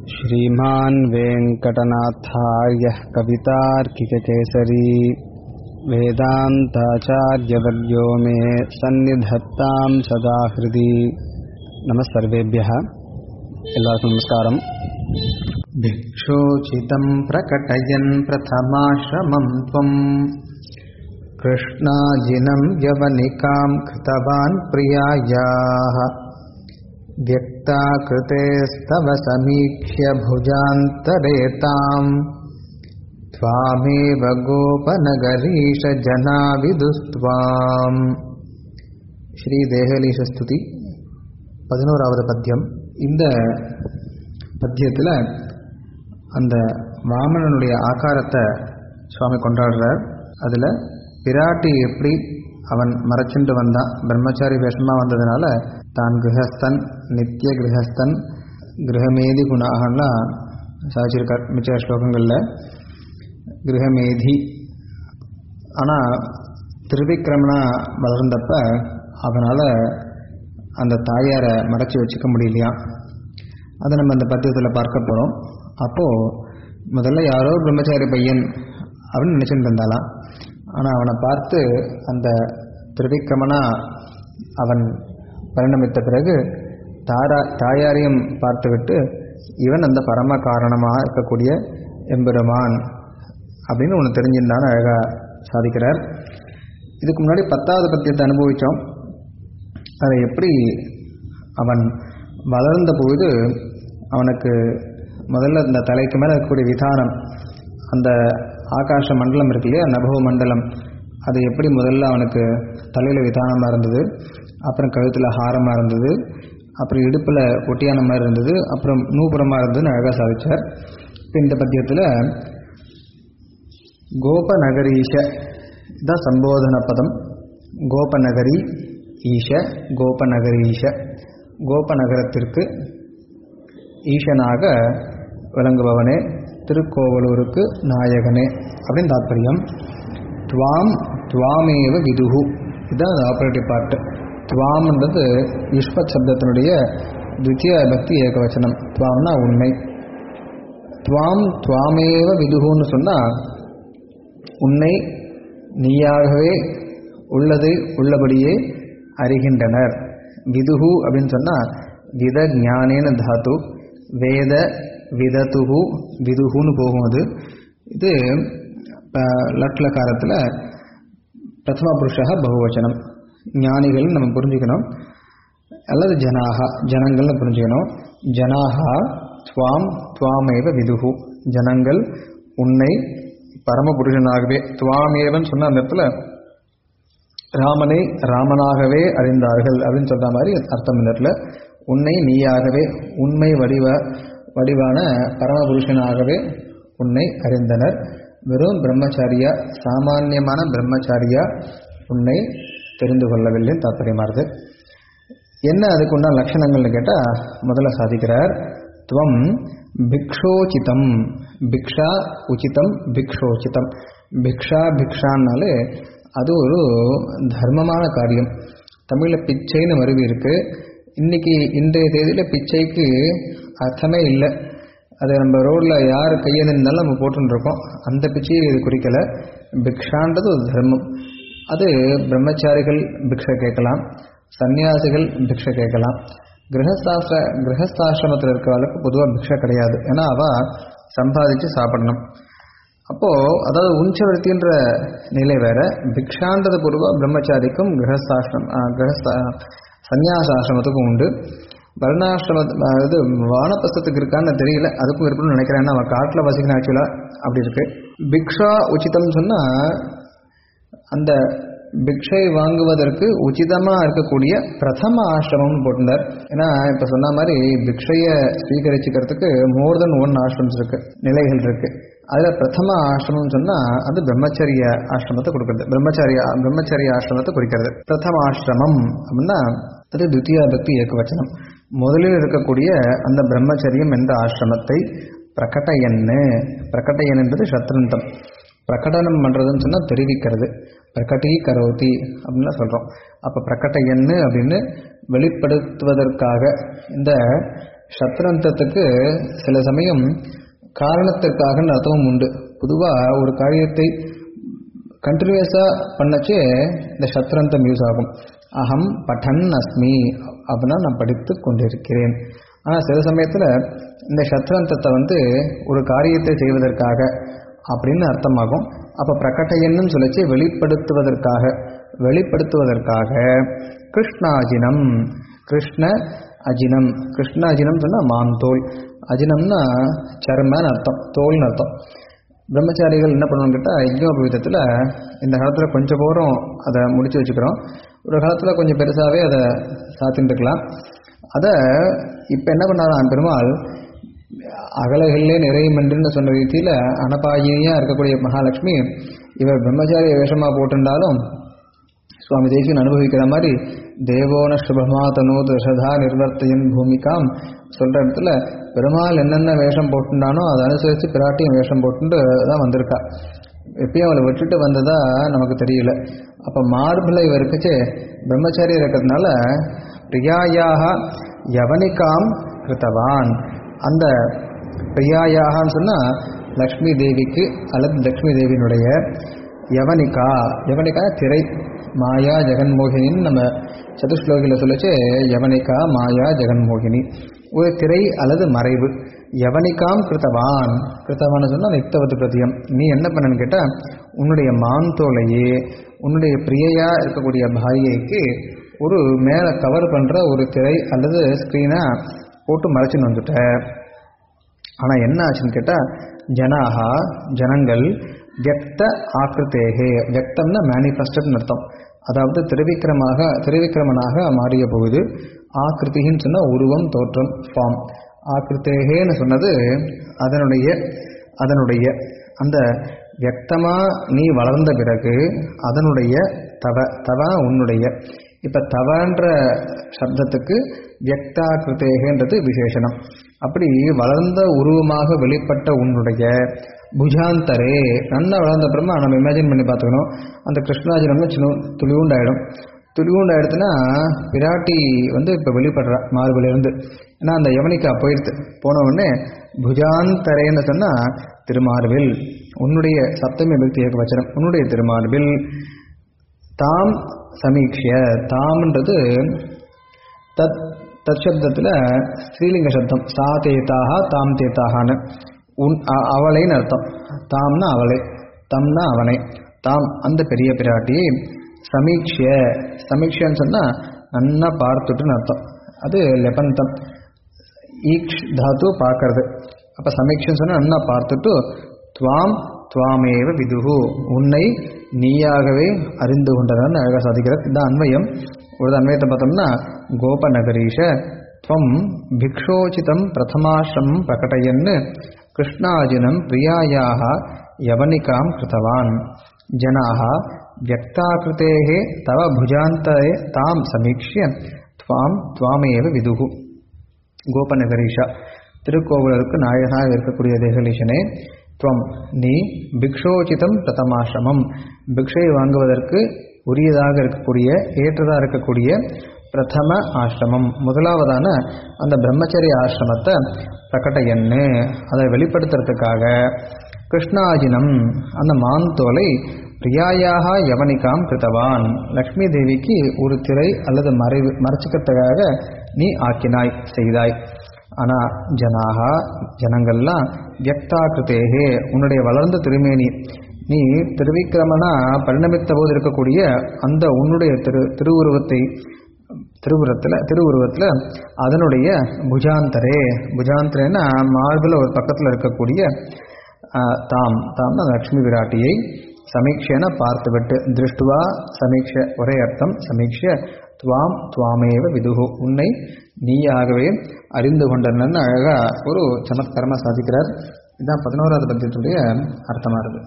श्रीमान् वेङ्कटनाथार्यः कवितार्किककेसरी वेदान्ताचार्यवर्यो मे सन्निधत्तां सदा हृदि नमः सर्वेभ्यः எல்லாருக்கும் நமஸ்காரம் भिक्षोचितं प्रकटयन् प्रथमाश्रमं त्वम् कृष्णाजिनं यवनिकां कृतवान् प्रियायाः व्यक्ताकृतेस्तव समीक्ष्य भुजान्तरेताम् त्वामेव गोपनगरीशजना विदुस्त्वाम् ஸ்ரீதேகலீசஸ்துதி பதினோராவது பத்தியம் இந்த பத்தியத்தில் அந்த வாமனனுடைய ஆகாரத்தை சுவாமி கொண்டாடுறார் அதில் பிராட்டி எப்படி அவன் மறைச்சுண்டு வந்தான் பிரம்மச்சாரி வேஷமாக வந்ததுனால தான் கிரகஸ்தன் நித்திய கிரகஸ்தன் கிரகமேதி குணாகலாம் சாதிச்சிருக்கார் மிச்ச ஸ்லோகங்களில் கிரகமேதி ஆனால் திருவிக்கிரமனா வளர்ந்தப்ப அவனால் அந்த தாயாரை மறைச்சி வச்சுக்க முடியலையா அதை நம்ம அந்த பத்தியத்தில் பார்க்க போகிறோம் அப்போது முதல்ல யாரோ பிரம்மச்சாரி பையன் அப்படின்னு நினச்சிட்டு இருந்தாலாம் ஆனால் அவனை பார்த்து அந்த திருவிக்கிரமனா அவன் பரிணமித்த பிறகு தாரா தாயாரையும் பார்த்துவிட்டு இவன் அந்த பரம காரணமாக இருக்கக்கூடிய எம்பெருமான் அப்படின்னு ஒன்று தெரிஞ்சிருந்தான்னு அழகாக சாதிக்கிறார் இதுக்கு முன்னாடி பத்தாவது பத்தியத்தை அனுபவித்தோம் அதை எப்படி அவன் வளர்ந்த பொழுது அவனுக்கு முதல்ல இந்த தலைக்கு மேலே இருக்கக்கூடிய விதானம் அந்த ஆகாஷ மண்டலம் இருக்கு இல்லையா நபவ மண்டலம் அது எப்படி முதல்ல அவனுக்கு தலையில் விதானமாக இருந்தது அப்புறம் கழுத்தில் ஹாரமாக இருந்தது அப்புறம் இடுப்பில் ஒட்டியான மாதிரி இருந்தது அப்புறம் நூபுரமாக இருந்ததுன்னு அழகாக சாதிச்சார் இப்போ இந்த பத்தியத்தில் கோபநகரீஷ இதான் சம்போதன பதம் கோபநகரி ஈஷ கோபநகரீஷ கோபநகரத்திற்கு ஈஷனாக விளங்குபவனே திருக்கோவலூருக்கு நாயகனே அப்படின்னு தாத்பரியம் துவாம் துவாமேவ விதுகு இதுதான் அது ஆப்ரேட்டிவ் பார்ட்டு துவாம்ன்றது யுஷ்பத் சப்தத்தினுடைய துத்திய பக்தி ஏகவச்சனம் துவாம்னா உண்மை துவாம் துவாமேவ விதுகுன்னு சொன்னால் உன்னை நீயாகவே உள்ளதை உள்ளபடியே அறிகின்றனர் விதுகு அப்படின்னு சொன்னால் வித ஞானேன தாத்து வேத விதத்துகு விதுகுன்னு போகும் அது இது லட்லகாரத்தில் பிரதம புருஷா பகுவச்சனம் ஞானிகள் நம்ம புரிஞ்சுக்கணும் அல்லது ஜனாகா ஜனங்கள்னு புரிஞ்சுக்கணும் ஜனாகா துவாம் துவாமேவ விதுகு ஜனங்கள் உன்னை பரமபுருஷனாகவே துவாமேவன் சொன்ன அந்த இடத்துல ராமனை ராமனாகவே அறிந்தார்கள் அப்படின்னு சொல்ற மாதிரி அர்த்தம் இந்த இடத்துல உன்னை நீயாகவே உண்மை வடிவ வடிவான பரமபுருஷனாகவே உன்னை அறிந்தனர் வெறும் பிரம்மச்சாரியா சாமானியமான பிரம்மச்சாரியா உன்னை தெரிந்து கொள்ளவில்லை தாற்பயமாறுது என்ன அதுக்கு உண்டான லட்சணங்கள்னு கேட்டால் முதல்ல சாதிக்கிறார் துவம் பிக்ஷோச்சிதம் பிக்ஷா உச்சிதம் பிக்ஷோச்சிதம் பிக்ஷா பிக்ஷான்னாலே அது ஒரு தர்மமான காரியம் தமிழில் பிச்சைன்னு மருவி இருக்கு இன்னைக்கு இன்றைய தேதியில் பிச்சைக்கு அர்த்தமே இல்லை அது நம்ம ரோட்டில் யார் கையெழுந்தாலும் நம்ம போட்டுருக்கோம் அந்த பிச்சையை இது குறிக்கலை பிக்ஷான்றது ஒரு தர்மம் அது பிரம்மச்சாரிகள் பிக்ஷை கேட்கலாம் சன்னியாசிகள் பிக்ஷை கேட்கலாம் கிரகஸ்தாசிர கிரகஸ்தாசிரமத்தில் இருக்கிறவளுக்கு பொதுவாக பிக்ஷை கிடையாது ஏன்னா அவள் சம்பாதிச்சு சாப்பிடணும் அப்போது அதாவது உஞ்சவர்த்தின்ற நிலை வேற பிக்ஷான்றது பொதுவாக பிரம்மச்சாரிக்கும் கிரகஸ்தாசிரம் கிரகஸ்தா சந்நியாசாசிரமத்துக்கும் உண்டு வர்ணாசிரம இது வானப்பசத்துக்கு இருக்கான்னு தெரியல அதுக்கும் இருக்குன்னு நினைக்கிறேன் ஏன்னா அவன் காட்டில் வசிக்கணும் ஆக்சுவலாக அப்படி இருக்கு பிக்ஷா உச்சிதம்னு சொன்னால் அந்த பிக்ஷை வாங்குவதற்கு உச்சிதமாக இருக்கக்கூடிய பிரதம ஆசிரமம்னு போட்டிருந்தார் ஏன்னா இப்போ சொன்ன மாதிரி பிக்ஷையை ஸ்வீகரிச்சுக்கிறதுக்கு மோர் தென் ஒன் ஆசிரம்ஸ் இருக்கு நிலைகள் இருக்கு அதில் பிரதம ஆசிரமம்னு சொன்னால் அது பிரம்மச்சரிய ஆசிரமத்தை கொடுக்கறது பிரம்மச்சாரிய பிரம்மச்சரிய ஆசிரமத்தை குறிக்கிறது பிரதம ஆசிரமம் அப்படின்னா அது துத்தியா பக்தி ஏகவச்சனம் முதலில் இருக்கக்கூடிய அந்த பிரம்மச்சரியம் என்ற ஆசிரமத்தை பிரகட்டயன்னு பிரகட்டயன் என்பது சத்ருந்தம் பிரகடனம் பண்ணுறதுன்னு சொன்னால் தெரிவிக்கிறது பிரகட்டி கரோதி அப்படின்லாம் சொல்கிறோம் அப்போ பிரகட்ட எண்ணு அப்படின்னு வெளிப்படுத்துவதற்காக இந்த சத்ரந்தத்துக்கு சில சமயம் காரணத்திற்காக அர்த்தமும் உண்டு பொதுவாக ஒரு காரியத்தை கண்டினியூஸாக பண்ணச்சே இந்த சத்ரந்தம் யூஸ் ஆகும் அகம் பட்டன் அஸ்மி அப்படின்னா நான் படித்து கொண்டிருக்கிறேன் ஆனால் சில சமயத்தில் இந்த சத்ரந்தத்தை வந்து ஒரு காரியத்தை செய்வதற்காக அப்படின்னு அர்த்தமாகும் அப்போ பிரகட்டையன்னு சொல்லிச்சு வெளிப்படுத்துவதற்காக வெளிப்படுத்துவதற்காக கிருஷ்ணாஜினம் கிருஷ்ண அஜினம் கிருஷ்ண அஜினம் சொன்னால் மான் தோல் அஜினம்னா சர்மன்னு அர்த்தம் தோல்னு அர்த்தம் பிரம்மச்சாரிகள் என்ன பண்ணுவாங்க கேட்டால் யஜ்னோபவீதத்தில் இந்த காலத்தில் கொஞ்சம் போகிறோம் அதை முடிச்சு வச்சுக்கிறோம் ஒரு காலத்தில் கொஞ்சம் பெருசாகவே அதை சாத்தின்னு இருக்கலாம் அதை இப்போ என்ன பண்ணாராம் பெருமாள் அகலகிலே நிறையும் என்றுன்னு சொன்ன ரீதியில் அனபாயினியாக இருக்கக்கூடிய மகாலட்சுமி இவர் பிரம்மச்சாரிய வேஷமாக போட்டிருந்தாலும் சுவாமி தேசியன் அனுபவிக்கிற மாதிரி தேவோன சுபமா தனூத் ரிஷதா நிர்வர்த்தையன் பூமிகாம் சொல்கிற இடத்துல பெருமாள் என்னென்ன வேஷம் போட்டுண்டானோ அதை அனுசரித்து பிராட்டியும் வேஷம் போட்டுட்டு தான் வந்திருக்கா எப்பயும் அவளை விட்டுட்டு வந்ததா நமக்கு தெரியல அப்போ மார்பில் இவருக்குச்சு பிரம்மச்சாரி இருக்கிறதுனால பிரியாயாக யவனிகாம் கிருத்தவான் அந்த பிரியாயாகன்னு சொன்னால் லக்ஷ்மி தேவிக்கு அல்லது லக்ஷ்மி தேவியினுடைய யவனிகா யவனிகா திரை மாயா ஜெகன்மோகினின்னு நம்ம சதுஸ்லோகியில் சொல்லிச்சு யவனிகா மாயா ஜெகன்மோகினி ஒரு திரை அல்லது மறைவு யவனிகாம் கிருத்தவான் கிருத்தவான்னு சொன்னால் நித்தவத்து பிரதியம் நீ என்ன பண்ணன்னு கேட்டால் உன்னுடைய மான் தோலையே உன்னுடைய பிரியையா இருக்கக்கூடிய பாரியைக்கு ஒரு மேலே கவர் பண்ணுற ஒரு திரை அல்லது ஸ்க்ரீனை போட்டு மறைச்சின்னு வந்துட்ட ஆனால் என்ன ஆச்சுன்னு கேட்டால் ஜனாகா ஜனங்கள் வியக்த ஆக்கிருத்தேகே வியக்தம்னா மேனிஃபெஸ்டட்னு அர்த்தம் அதாவது திருவிக்கிரமாக திருவிக்கிரமனாக மாறிய போகுது ஆக்கிருத்தின்னு சொன்னால் உருவம் தோற்றம் ஃபார்ம் ஆக்கிருத்தேகேன்னு சொன்னது அதனுடைய அதனுடைய அந்த வியக்தமாக நீ வளர்ந்த பிறகு அதனுடைய தவ தவ உன்னுடைய இப்போ தவன்ற சப்தத்துக்கு வியக்தாக்கிருத்தேகன்றது விசேஷனம் அப்படி வளர்ந்த உருவமாக வெளிப்பட்ட உன்னுடைய புஜாந்தரே நல்லா வளர்ந்த அப்புறமா நம்ம இமேஜின் பண்ணி பார்த்துக்கணும் அந்த கிருஷ்ணாஜனம் சின்ன துளிவுண்டாயிடும் துளிவுண்டாயிடுத்துன்னா பிராட்டி வந்து இப்போ வெளிப்படுறா மார்பிலிருந்து ஏன்னா அந்த யவனிக்கா போயிடுது போன உடனே புஜாந்தரேன்னு சொன்னால் திருமார்பில் உன்னுடைய சப்தமி பக்தி ஏக வச்சனம் உன்னுடைய திருமார்பில் தாம் சமீக்ஷிய தாம்ன்றது தத் தத் சப்தத்தில் ஸ்ரீலிங்க சப்தம் சா தேதாக தாம் தேத்தாகான்னு உன் அ- அவளைன்னு அர்த்தம் தாம்னா அவளை தம்னா அவனை தாம் அந்த பெரிய பிராட்டியை சமீக்ஷிய சமீக்ஷன்னு சொன்னால் நன்னா பார்த்துட்டுன்னு அர்த்தம் அது லெபந்தம் ஈக்ஷ் தாத்து பார்க்கறது அப்போ சமீக்ஷன்னு சொன்னால் நன்னா பார்த்துட்டு துவாம் துவாமேவ விதுகு உன்னை நீயாகவே அறிந்து கொண்டதான் அழகாக சாதிக்கிறது இதுதான் அன்வயம் ஒரு அன்வயத்தை பார்த்தோம்னா கோபநகரீஷ துவம் பிக்ஷோச்சிதம் பிரதமாசிரமம் பிரகடயன்னு கிருஷ்ணாஜினம் பிரியாயாக யவனிகாம் கிருத்தவான் ஜனாக வியக்தாக்கிருத்தேः தவ புஜாந்தரே தாம் சமீக்ஷ்ய துவாம் துவாமேவ விதுகு கோபநகரீஷா திருக்கோவிலருக்கு நாயகனாக இருக்கக்கூடிய தேகலீஷனே துவம் நீ பிக்ஷோச்சிதம் பிரதமாசிரமம் பிக்ஷை வாங்குவதற்கு உரியதாக இருக்கக்கூடிய ஏற்றதாக இருக்கக்கூடிய பிரதம ஆசிரமம் முதலாவதான அந்த பிரம்மச்சரிய ஆசிரமத்தை பிரகடையன்னு அதை வெளிப்படுத்துறதுக்காக கிருஷ்ணாஜினம் அந்த மான் தோலை பிரியாயாக யவனிகாம் கிருத்தவான் லக்ஷ்மி தேவிக்கு ஒரு திரை அல்லது மறைவு மறைச்சிக்கிறதுக்காக நீ ஆக்கினாய் செய்தாய் ஆனால் ஜனாகா ஜனங்கள்லாம் வியக்தாக்கிருத்தேகே உன்னுடைய வளர்ந்த திருமேனி நீ திருவிக்கிரமனா பரிணமித்த போது இருக்கக்கூடிய அந்த உன்னுடைய திரு திருவுருவத்தை திருவுருவத்தில் திருவுருவத்தில் அதனுடைய புஜாந்தரே புஜாந்தரேன்னா மார்பில் ஒரு பக்கத்தில் இருக்கக்கூடிய ஆ, தாம் தாம்னா லக்ஷ்மி விராட்டியை சமீக்ஷேன பார்த்துவிட்டு திருஷ்டுவா சமீக்ஷ ஒரே அர்த்தம் சமீக்ஷ துவாம் துவாமேவ விதுகு உன்னை நீயாகவே அறிந்து கொண்டனன்னு அழகா ஒரு சமத்கரமாக சாதிக்கிறார் இதுதான் பதினோராவது பத்தியத்துடைய அர்த்தமா இருக்கு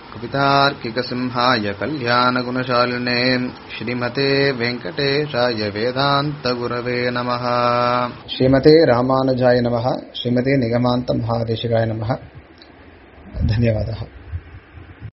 कवितार्किकसिंहाय कल्याणगुणशालिने श्रीमते वेङ्कटेशाय वेदान्तगुरवे नमः ஸ்ரீமதே ராமானுஜாய நமः ஸ்ரீமதே நிகமாந்த மகாதேசிகாய நமः धन्यवादः